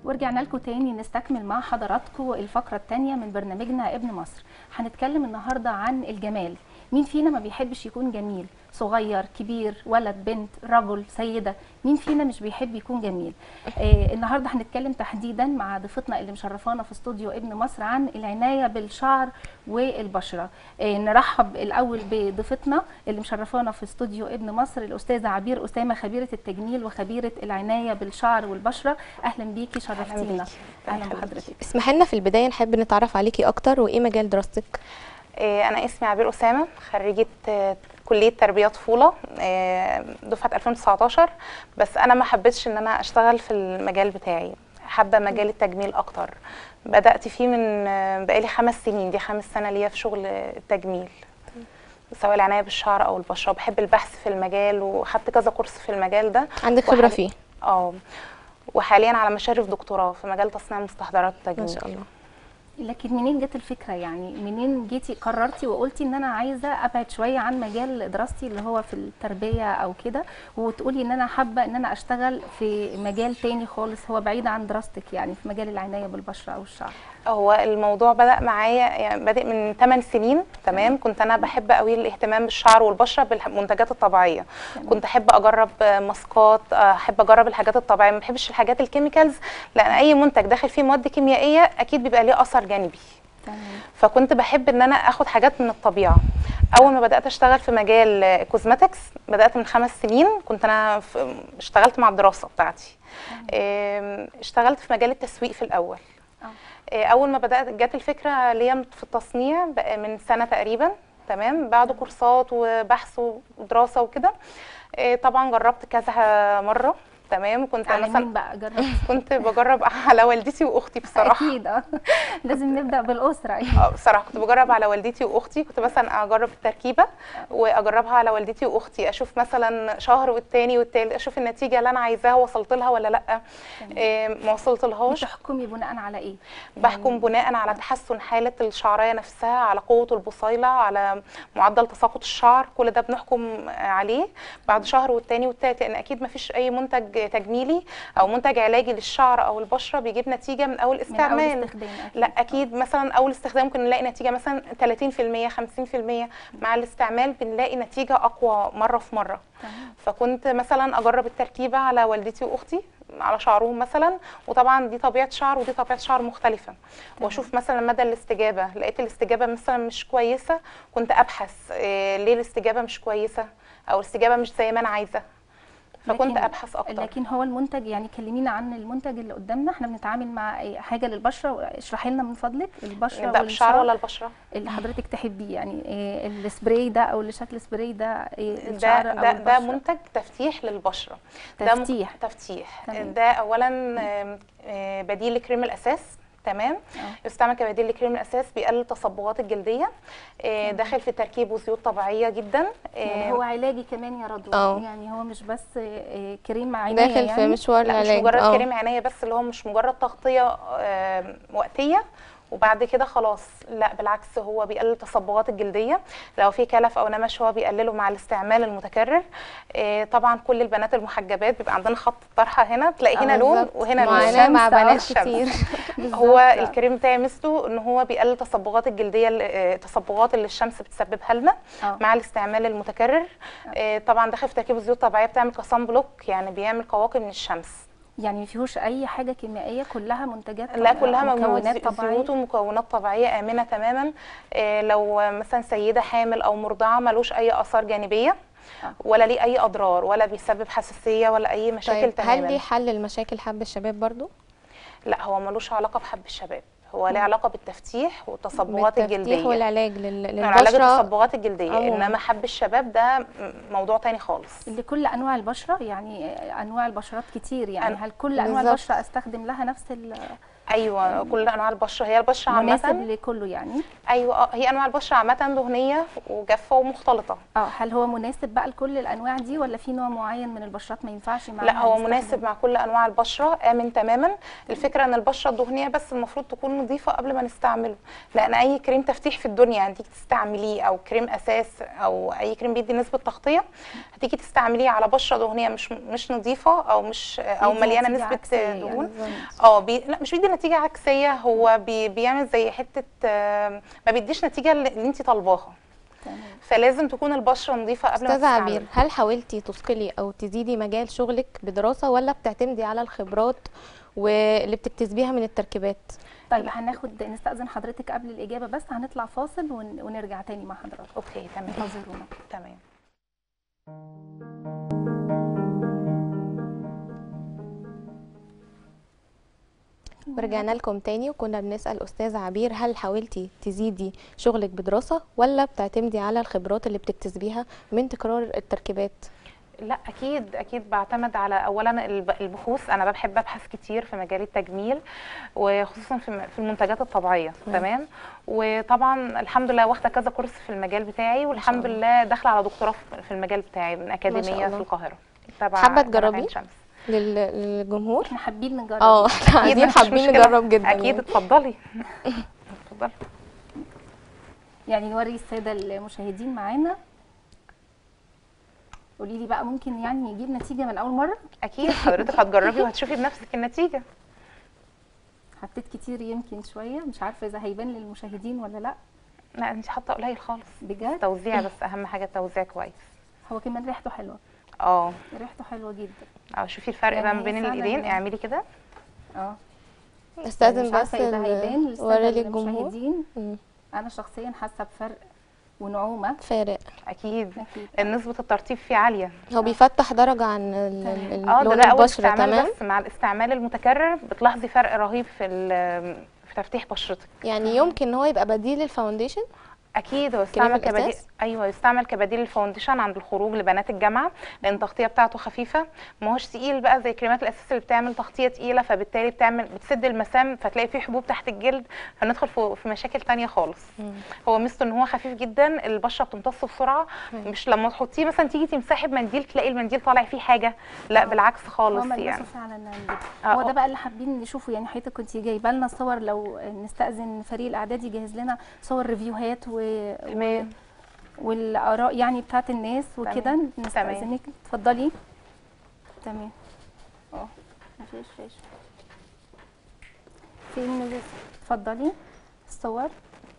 ورجعنا لكم تاني نستكمل مع حضراتكم الفقرة التانية من برنامجنا ابن مصر هنتكلم النهاردة عن الجمال مين فينا ما بيحبش يكون جميل صغير كبير ولد بنت رجل سيدة مين فينا مش بيحب يكون جميل آه النهاردة هنتكلم تحديدا مع ضيفتنا اللي مشرفانا في استوديو ابن مصر عن العناية بالشعر والبشرة آه نرحب الأول بضيفتنا اللي مشرفانا في استوديو ابن مصر الأستاذة عبير أسامة خبيرة التجميل وخبيرة العناية بالشعر والبشرة أهلا بيكي شرفتينا أهلا بحضرتك اسمح لنا في البدايه نحب نتعرف عليكي اكتر وايه مجال دراستك آه، أنا اسمي عبير أسامة خريجة آه، كلية تربية طفولة آه، دفعة 2019 بس أنا ما حبيتش إن أنا أشتغل في المجال بتاعي حابة مجال التجميل أكتر بدأت فيه من آه، بقالي خمس سنين دي خامس سنة ليا في شغل التجميل سواء العناية بالشعر أو البشرة بحب البحث في المجال وخدت كذا كورس في المجال ده عندك خبره وحالي- فيه اه وحاليا على مشارف دكتوراه في مجال تصنيع مستحضرات ما التجميل شاء الله لكن منين جت الفكره يعني منين جيتي قررتي وقلتي ان انا عايزه ابعد شويه عن مجال دراستي اللي هو في التربيه او كده وتقولي ان انا حابه ان انا اشتغل في مجال تاني خالص هو بعيد عن دراستك يعني في مجال العنايه بالبشره او الشعر هو الموضوع بدأ معايا يعني بادئ من 8 سنين تمام كنت انا بحب قوي الاهتمام بالشعر والبشره بالمنتجات الطبيعيه كنت احب اجرب ماسكات احب اجرب الحاجات الطبيعيه ما بحبش الحاجات الكيميكالز لان اي منتج داخل فيه مواد كيميائيه اكيد بيبقى ليه اثر جانبي تمام فكنت بحب ان انا اخد حاجات من الطبيعه اول ما بدات اشتغل في مجال كوزماتكس بدات من خمس سنين كنت انا في اشتغلت مع الدراسه بتاعتي ام، اشتغلت في مجال التسويق في الاول اه إيه، اول ما بدات جت الفكره ليا في التصنيع بقى من سنه تقريبا تمام بعد كورسات وبحث ودراسه وكده إيه، طبعا جربت كذا مره تمام كنت على مثلا مين بقى جربتي كنت بجرب على والدتي واختي بصراحه اكيد اه لازم نبدا بالاسره أيوة. اه بصراحه كنت بجرب على والدتي واختي كنت مثلا اجرب التركيبه واجربها على والدتي واختي اشوف مثلا شهر والتاني والتالت اشوف النتيجه اللي انا عايزاها وصلت لها ولا لا إيه، ما وصلت لهاش بتحكمي بناء على ايه بحكم بناء على تحسن حالة الشعرية نفسها على قوة البصيلة على معدل تساقط الشعر كل ده بنحكم عليه بعد شهر والتاني والتالت لأن أكيد ما فيش أي منتج تجميلي أو منتج علاجي للشعر أو البشرة بيجيب نتيجة من أول من اول استعمال استخدام أكيد. لا اكيد مثلا اول استخدام ممكن نلاقي نتيجه مثلا 30% 50% مع الاستعمال بنلاقي نتيجه اقوى مره في مره تمام. فكنت مثلا اجرب التركيبه على والدتي واختي على شعرهم مثلا وطبعا دي طبيعه شعر ودي طبيعه شعر مختلفه واشوف مثلا مدى الاستجابه لقيت الاستجابه مثلا مش كويسه كنت ابحث إيه ليه الاستجابه مش كويسه او الاستجابه مش زي ما انا عايزه فكنت لكن- ابحث اكتر لكن هو المنتج يعني كلمينا عن المنتج اللي قدامنا احنا بنتعامل مع أي حاجه للبشره اشرحي لنا من فضلك البشره نبدا بالشعر والشعر ولا البشره اللي حضرتك تحبيه يعني إيه السبراي ده او اللي شكل سبراي ده إيه ده الشعر او ده ده البشرة؟ منتج تفتيح للبشره ده م- تفتيح. تفتيح تمام. ده اولا آم، آه، بديل لكريم الاساس تمام آه. يستعمل كبديل لكريم الاساس بيقلل التصبغات الجلديه آه، داخل في تركيبه زيوت طبيعيه جدا يعني آه، هو علاجي كمان يا رضوى اه. يعني هو مش بس إيه كريم عنايه داخل يعني في مشوار لا مش العلاج مجرد اه. كريم عنايه بس اللي هو مش مجرد تغطيه آم، وقتيه وبعد كده خلاص لا بالعكس هو بيقلل التصبغات الجلديه لو في كلف او نمش هو بيقلله مع الاستعمال المتكرر آه، طبعا كل البنات المحجبات بيبقى عندنا خط طرحه هنا تلاقي اه هنا لون بالظبط. وهنا لون معاناة مع الشمس، اه، بنات الشمس. كتير هو بالظبط. الكريم بتاعي ميزته ان هو بيقلل تصبغات الجلديه ال- آه، التصبغات اللي الشمس بتسببها لنا اه. مع الاستعمال المتكرر آه، طبعا داخل في تركيبه زيوت طبيعيه بتعمل كصن بلوك يعني بيعمل قواقي من الشمس يعني ما فيهوش اي حاجه كيميائيه كلها منتجات لا طبيعية- كلها مكونات مكونات طبيعيه زيوت ومكونات طبيعيه امنه تماما آه، لو مثلا سيده حامل او مرضعه ملوش اي اثار جانبيه آه. ولا ليه اي اضرار ولا بيسبب حساسيه ولا اي مشاكل طيب هل تماما ليه حل المشاكل حب الشباب برضو لا هو ملوش علاقه بحب الشباب هو ليه علاقه بالتفتيح والتصبغات بالتفتيح الجلديه والعلاج لل- علاج للبشره التصبغات الجلديه عموماً. انما حب الشباب ده م- موضوع تاني خالص لكل انواع البشره يعني انواع البشرات كتير يعني أن- هل كل انواع بالظبط. البشره استخدم لها نفس ايوه كل انواع البشره هي البشره المناسب عامه لكله يعني ايوه اه هي انواع البشره عامه دهنيه وجافه ومختلطه اه هل هو مناسب بقى لكل الانواع دي ولا في نوع معين من البشرات ما ينفعش معاها لا هو نستخدم؟ مناسب مع كل انواع البشره امن تماما الفكره ان البشره الدهنيه بس المفروض تكون نظيفه قبل ما نستعمله لان اي كريم تفتيح في الدنيا هتيجي تستعمليه او كريم اساس او اي كريم بيدي نسبه تغطيه هتيجي تستعمليه على بشره دهنيه مش مش نظيفه او مش او بيدي مليانه نتيجة نسبه عكسية يعني. دهون اه بي... لا مش بيدي نتيجه عكسيه هو بي... بيعمل زي حته آه، ما بيديش نتيجه اللي اللي انت طالباها تمام فلازم تكون البشره نظيفه قبل ما استاذه عبير تستعملها هل حاولتي تثقلي او تزيدي مجال شغلك بدراسه ولا بتعتمدي على الخبرات واللي بتكتسبيها من التركيبات طيب هناخد نستأذن حضرتك قبل الإجابة بس هنطلع فاصل ون... ونرجع تاني مع حضرتك اوكي تمام انتظرونا تمام ورجعنا لكم تاني وكنا بنسال استاذه عبير هل حاولتي تزيدي شغلك بدراسه ولا بتعتمدي على الخبرات اللي بتكتسبيها من تكرار التركيبات لا اكيد اكيد بعتمد على اولا الب- البحوث انا بحب ابحث كتير في مجال التجميل وخصوصا في م- في المنتجات الطبيعيه تمام وطبعا الحمد لله واخده كذا كورس في المجال بتاعي والحمد الله. لله داخله على دكتوراه في- في المجال بتاعي من اكاديميه في الله. القاهره تبع حابة جامعة تجربي؟ عين شمس لل- للجمهور احنا حابين نجرب اه احنا أكيد عايزين مفيش حابين مشكلة. نجرب جدا اكيد يعني. اتفضلي اتفضلي يعني نوري السادة المشاهدين معانا قولي لي بقى ممكن يعني يجيب نتيجة من أول مرة اكيد حضرتك هتجربي وهتشوفي بنفسك النتيجه حطيت كتير يمكن شوية مش عارفة إذا هيبان للمشاهدين ولا لأ لا انت حاطه قليل خالص بجد توزيع بس اهم حاجه التوزيع كويس هو كمان ريحته حلوة اه ريحته حلوة جدا اه شوفي الفرق يعني بقى ما هي بين فعلاً الايدين يعني- اعملي كده اه يعني استاذن مش بس عارفة إذا ال- هيبان للسادة وري للجمهور المشاهدين مم. أنا شخصيا حاسة بفرق ونعومة فارق اكيد أكيد نسبه الترطيب فيه عاليه هو بيفتح درجه عن ال- تمام. ال- اه ده لون ده اول البشره استعمال تمام بس مع الاستعمال المتكرر بتلاحظي فرق رهيب في ال- في تفتيح بشرتك يعني يمكن ان هو يبقى بديل للفاونديشن اكيد هو يستعمل الأساس؟ كبديل ايوه يستعمل كبديل الفاونديشن عند الخروج لبنات الجامعه لان التغطيه بتاعته خفيفه ما هوش تقيل بقى زي كريمات الاساس اللي بتعمل تغطيه تقيله فبالتالي بتعمل بتسد المسام فتلاقي فيه حبوب تحت الجلد فندخل في في مشاكل تانية خالص هو ميزته ان هو خفيف جدا البشره بتمتص بسرعه مش لما تحطيه مثلا تيجي تمسحي بمنديل تلاقي المنديل طالع فيه حاجه لا آه. بالعكس هو خالص ملمسه يعني فعلا جدا آه، هو ده آه. بقى اللي حابين نشوفه يعني حضرتك كنت جايبه لنا صور لو نستأذن فريق الإعداد يجهز لنا صور ريفيوهات و... و... تمام والآراء يعني بتاعت الناس وكده تمام. نستأذنك اتفضلي تمام اه مفيش فيش فين نزل اتفضلي الصور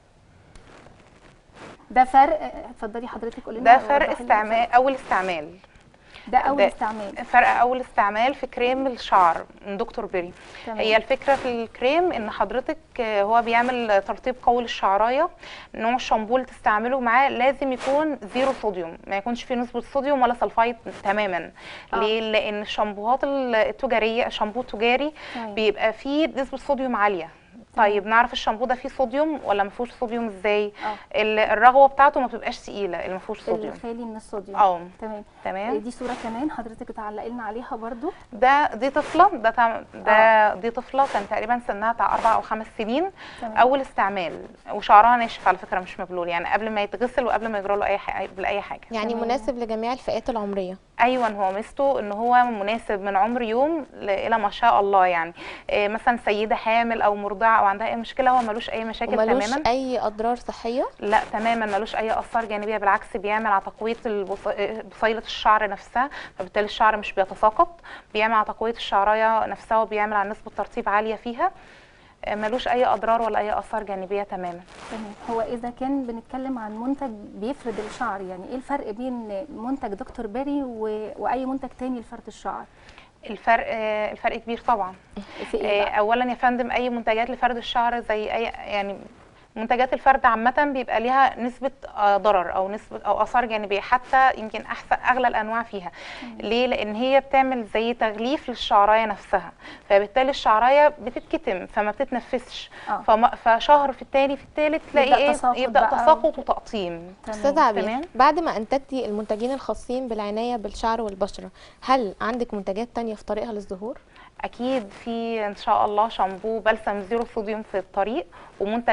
ده فرق اتفضلي حضرتك قولي لنا ده فرق وضحي لنا استعمال اول استعمال ده اول ده- استعمال فرق اول استعمال في كريم الشعر من دكتور بيري تمام. هي الفكره في الكريم ان حضرتك آه، هو بيعمل ترطيب قوي للشعرايه نوع الشامبو اللي تستعمله معاه لازم يكون زيرو صوديوم ما يكونش فيه نسبه صوديوم ولا سلفايت تماما آه. ليه لان الشامبوهات التجاريه الشامبو التجاري تمام. بيبقى فيه نسبه صوديوم عاليه طيب نعرف الشامبو ده فيه صوديوم ولا ما فيهوش صوديوم ازاي اه ال- الرغوه بتاعته ما بتبقاش تقيله اللي ما فيهوش صوديوم الخالي من الصوديوم اه تمام تمام دي صوره كمان حضرتك تعلقي لنا عليها برضو ده دي طفله ده تع- ده دي طفله كان تقريبا سنها بتاع اربع او خمس سنين تمام. اول استعمال وشعرها ناشف على فكره مش مبلول يعني قبل ما يتغسل وقبل ما يجرى له اي حاجه اي حاجه يعني تمام. مناسب لجميع الفئات العمريه ايوه هو ميزته ان هو مناسب من عمر يوم ل- الى ما شاء الله يعني إيه مثلا سيده حامل او مرضعه او عندها اي مشكله هو ملوش اي مشاكل وملوش تماما اي اضرار صحيه لا تماما ملوش اي اثار جانبيه بالعكس بيعمل على تقويه البص- بصيله الشعر نفسها فبالتالي الشعر مش بيتساقط بيعمل على تقويه الشعرايه نفسها وبيعمل على نسبه ترطيب عاليه فيها آه، ملوش اي اضرار ولا اي اثار جانبيه تماما تمام هو اذا كان بنتكلم عن منتج بيفرد الشعر يعني ايه الفرق بين منتج دكتور باري و... واي منتج تاني لفرد الشعر الفرق آه، الفرق كبير طبعا في ايه آه، بقى؟ اولا يا فندم اي منتجات لفرد الشعر زي اي يعني منتجات الفرد عامة بيبقى ليها نسبة آه، ضرر أو نسبة أو آثار جانبية حتى يمكن أحسن أغلى الأنواع فيها ليه؟ لأن هي بتعمل زي تغليف للشعراية نفسها فبالتالي الشعراية بتتكتم فما بتتنفسش آه. فما فشهر في التاني في التالت تلاقي يبدأ إيه تساقط يبدأ بقى. تساقط وتقطيم تمام. استاذه عبير تمام. بعد ما انتجتي المنتجين الخاصين بالعنايه بالشعر والبشره هل عندك منتجات تانية في طريقها للظهور اكيد في ان شاء الله شامبو بلسم زيرو صوديوم في الطريق ومنتج لانبات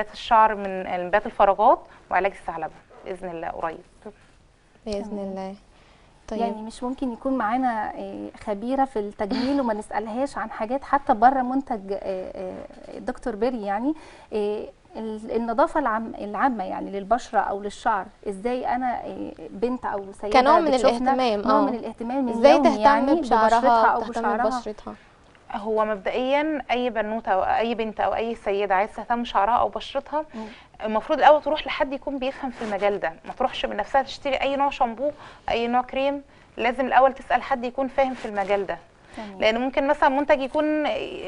نبات الشعر من نبات الفراغات وعلاج الثعلبه باذن الله قريب باذن تمام. الله طيب يعني مش ممكن يكون معانا آه، خبيره في التجميل وما نسالهاش عن حاجات حتى بره منتج آه، آه، دكتور بيري يعني آه، ال- النظافه العام العامه يعني للبشره او للشعر ازاي انا آه، بنت او سيده كنوع من بتشوفنا الاهتمام، نوع آه. من الاهتمام ازاي اليومي تهتم يعني ببشرتها بشعرها او تهتم بشعرها ببشرتها هو مبدئيا اي بنوته او اي بنت او اي سيده عايزه تهتم بشعرها او بشرتها المفروض الاول تروح لحد يكون بيفهم في المجال ده ما تروحش من نفسها تشتري اي نوع شامبو اي نوع كريم لازم الاول تسال حد يكون فاهم في المجال ده تمام. لان ممكن مثلا منتج يكون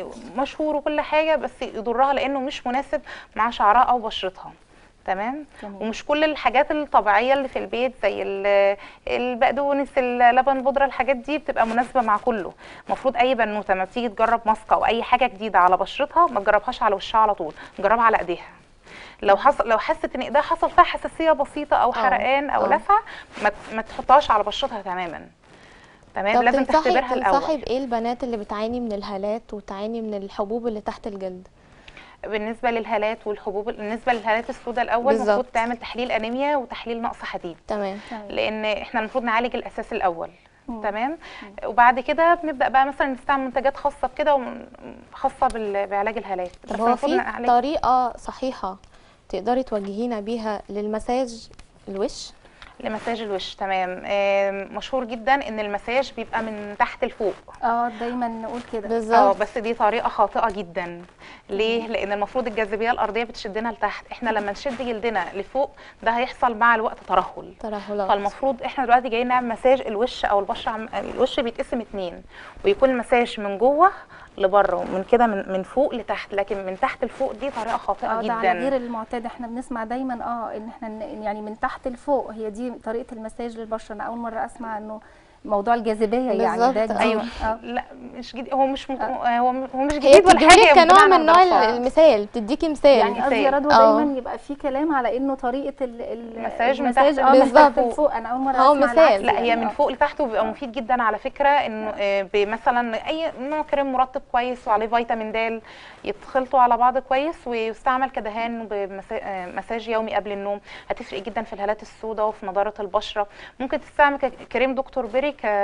مشهور وكل حاجه بس يضرها لانه مش مناسب مع شعرها او بشرتها تمام تمام. ومش كل الحاجات الطبيعيه اللي في البيت زي ال- البقدونس اللبن البودره الحاجات دي بتبقى مناسبه مع كله المفروض اي بنوته ما بتيجي تجرب ماسكه او اي حاجه جديده على بشرتها ما تجربهاش على وشها على طول تجربها على ايديها لو حصل لو حست ان ايديها حصل فيها حساسيه بسيطه او حرقان او آه. لسعه ما ت- ما تحطهاش على بشرتها تماما تمام طب لازم تنصحي تختبرها تنصحي الاول بايه البنات اللي بتعاني من الهالات وتعاني من الحبوب اللي تحت الجلد بالنسبه للهالات والحبوب بالنسبه للهالات السوداء الاول بالظبط. المفروض تعمل تحليل انيميا وتحليل نقص حديد تمام تمام. لان احنا المفروض نعالج الاساس الاول مم. تمام وبعد كده بنبدا بقى مثلا نستعمل منتجات خاصه بكده وم- خاصه بال- بعلاج الهالات طب بس هو المفروض في نعالج طريقه صحيحه تقدري توجهينا بيها للمساج الوش لمساج الوش تمام آم، مشهور جدا ان المساج بيبقى من تحت لفوق اه دايما نقول كده اه بالظبط بس دي طريقه خاطئه جدا ليه لان المفروض الجاذبيه الارضيه بتشدنا لتحت احنا لما نشد جلدنا لفوق ده هيحصل مع الوقت ترهل ترهلات فالمفروض احنا دلوقتي جايين نعمل مساج الوش او البشره عم... الوش بيتقسم اتنين ويكون المساج من جوه لبره ومن كده من من فوق لتحت لكن من تحت لفوق دي طريقه خاطئه اه ده على غير جدا المعتاد احنا بنسمع دايما اه ان احنا ن- يعني من تحت لفوق هي دي طريقه المساج للبشره انا اول مره اسمع انه موضوع الجاذبيه يعني ده بالظبط، جديد ايوه اه لا مش جديد هو مش م... آه. هو م- هو مش هي جديد ولا حاجه بتديهولك هي كنوع بناء من على نوع دراسات. المثال بتديكي مثال يعني قصدي يا مثال. رضوى اه. دايما يبقى في كلام على انه طريقه ال ال المساج من المساج تحت اه من بالظبط. تحت لفوق انا اول مره هو اسمع مثال. العكس لا هي يعني، من آه. فوق لتحت وبيبقى مفيد جدا على فكره انه آه، بمثلا اي نوع كريم مرطب كويس وعليه فيتامين د يتخلطوا على بعض كويس ويستعمل كدهان بمساج يومي قبل النوم هتفرق جدا في الهالات السوداء وفي نضاره البشره ممكن تستعمل ك- كريم دكتور بيري ك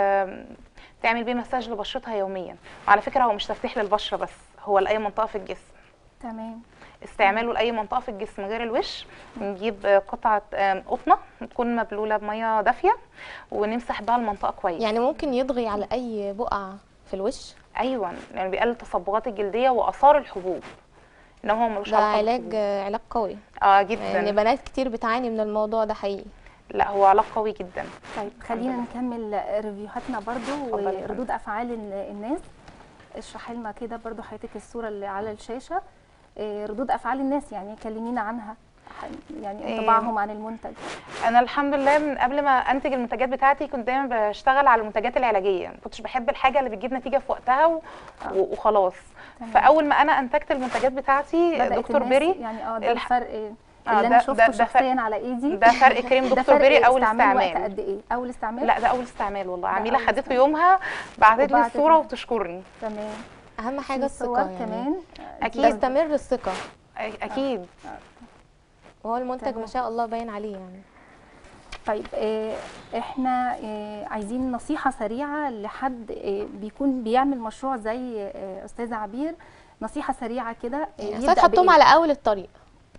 تعمل بيه مساج لبشرتها يوميا وعلى فكره هو مش تفتيح للبشره بس هو لاي منطقه في الجسم تمام استعماله لاي منطقه في الجسم غير الوش نجيب قطعه آم، قطنه تكون مبلوله بميه دافيه ونمسح بها المنطقه كويس يعني ممكن يضغي على اي بقعه في الوش ايوه يعني بيقلل التصبغات الجلديه واثار الحبوب انما هو ملوش ده علاقه علاج بالحبوب. علاج قوي اه جدا يعني بنات كتير بتعاني من الموضوع ده حقيقي لا هو علاج قوي جدا طيب خلينا نكمل ريفيوهاتنا برضو اتفضلي يا فندم. وردود افعال ال- الناس اشرحي لنا كده برضو حضرتك الصوره اللي على الشاشه إيه، ردود افعال الناس يعني كلمينا عنها ح- يعني إيه. انطباعهم عن المنتج انا الحمد لله من قبل ما انتج المنتجات بتاعتي كنت دايما بشتغل على المنتجات العلاجيه ما كنتش بحب الحاجه اللي بتجيب نتيجه في وقتها و... آه. و- وخلاص تمام. فاول ما انا انتجت المنتجات بتاعتي بدأت دكتور الناس بيري يعني اه ده الح- الفرق اللي آه، انا ده- شفته ده- ده فرق- شخصيا على ايدي ده فرق كريم ده دكتور فرق بيري اول استعمال وقت استعمال قد ايه اول استعمال لا ده اول استعمال والله ده عميله أول خدته استعمال. يومها بعتت لي وبعتت الصوره لي. وبتشكرني تمام اهم حاجه في صور الثقه يعني كمان أكيد. دي تستمر الثقه أ- اكيد وهو المنتج تمام. ما شاء الله باين عليه يعني طيب آه، احنا آه، عايزين نصيحة سريعة لحد آه، بيكون بيعمل مشروع زي آه، أستاذة عبير نصيحة سريعة كده آه، يعني يبدأ تحطهم بإيه؟ على اول الطريق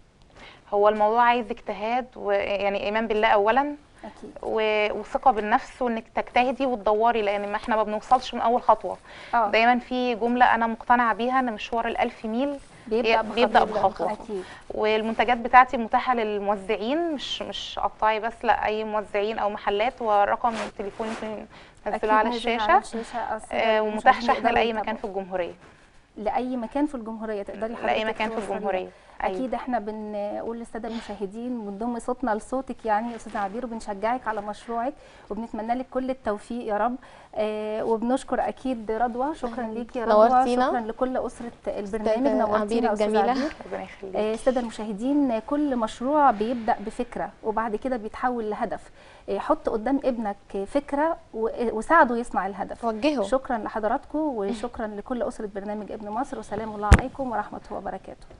هو الموضوع عايز اجتهاد ويعني ايمان بالله اولا أكيد و- وثقه بالنفس وانك تجتهدي وتدوري لان ما احنا ما بنوصلش من اول خطوه اه دايما في جمله انا مقتنعه بيها ان مشوار الألف ميل بيبدأ بيبدأ بخطوة. بخطوة. أكيد والمنتجات بتاعتي متاحه للموزعين مش مش قطاعي بس لا اي موزعين او محلات ورقم التليفون يمكن أكيد ننزله على نزل الشاشه الشاشة أصل آه، المشاهدين ومتاح شحن يقدروا لاي مكان يتابعوا. في الجمهوريه لأي مكان في الجمهورية تقدري لاي حضرتك مكان في توصلي. الجمهوريه أيوة. اكيد احنا بنقول للساده المشاهدين ونضم صوتنا لصوتك يعني يا استاذه عبير وبنشجعك على مشروعك وبنتمنى لك كل التوفيق يا رب آه وبنشكر اكيد رضوى شكرا ليك يا رضوى نورتينا. شكرا لكل اسره البرنامج أستاذة نورتينا عبير يا أستاذة الجميلة. عبير. ربنا يخليك آه، الساده المشاهدين كل مشروع بيبدا بفكره وبعد كده بيتحول لهدف آه، حط قدام ابنك فكره و- وساعده يصنع الهدف وجهه شكرا لحضراتكم وشكرا لكل اسره برنامج ابن مصر وسلام الله عليكم ورحمه وبركاته